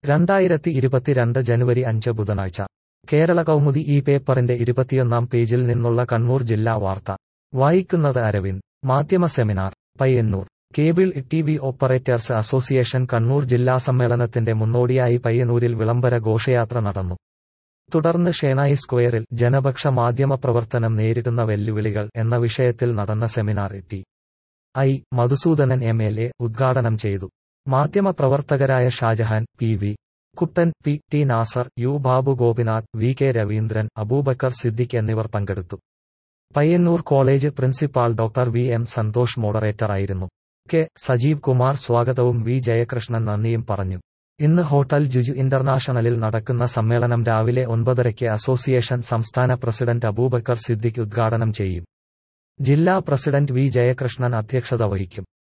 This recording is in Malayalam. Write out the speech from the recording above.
രണ്ടായിരത്തി ഇരുപത്തിരണ്ട് ജനുവരി അഞ്ച് ബുധനാഴ്ച കേരള കൗമുദി ഈ പേപ്പറിന്റെ ഇരുപത്തിയൊന്നാം പേജിൽ നിന്നുള്ള കണ്ണൂർ ജില്ലാ വാർത്ത വായിക്കുന്നത് അരവിന്ദ് മാധ്യമ seminar Payyanur cable T V operators association Kannur ജില്ലാ സമ്മേളനത്തിന്റെ മുന്നോടിയായി പയ്യന്നൂരിൽ വിളംബര ഘോഷയാത്ര നടന്നു തുടർന്ന് ഷേണായി സ്ക്വയറിൽ ജനപക്ഷ മാധ്യമ പ്രവർത്തനം നേരിടുന്ന വെല്ലുവിളികൾ എന്ന വിഷയത്തിൽ നടന്ന seminar T I Madhusudanan M L A ഉദ്ഘാടനം ചെയ്തു മാധ്യമ പ്രവർത്തകരായ Shajahan P V Kuttan P T Nasar U Babu Gopinath V K Raveendran Abubakar Siddique എന്നിവർ പങ്കെടുത്തു Payyanur college principal doctor V M Santhosh മോഡറേറ്ററായിരുന്നു കെ സജീവ് കുമാർ സ്വാഗതവും വി ജയകൃഷ്ണൻ നന്ദിയും പറഞ്ഞു ഇന്ന് ഹോട്ടൽ ജുജു ഇന്റർനാഷണലിൽ നടക്കുന്ന സമ്മേളനം രാവിലെ ഒൻപതരയ്ക്ക് അസോസിയേഷൻ സംസ്ഥാന പ്രസിഡന്റ് അബൂബക്കർ സിദ്ദിഖ് ഉദ്ഘാടനം ചെയ്യും ജില്ലാ പ്രസിഡന്റ് വി ജയകൃഷ്ണൻ അധ്യക്ഷത വഹിക്കും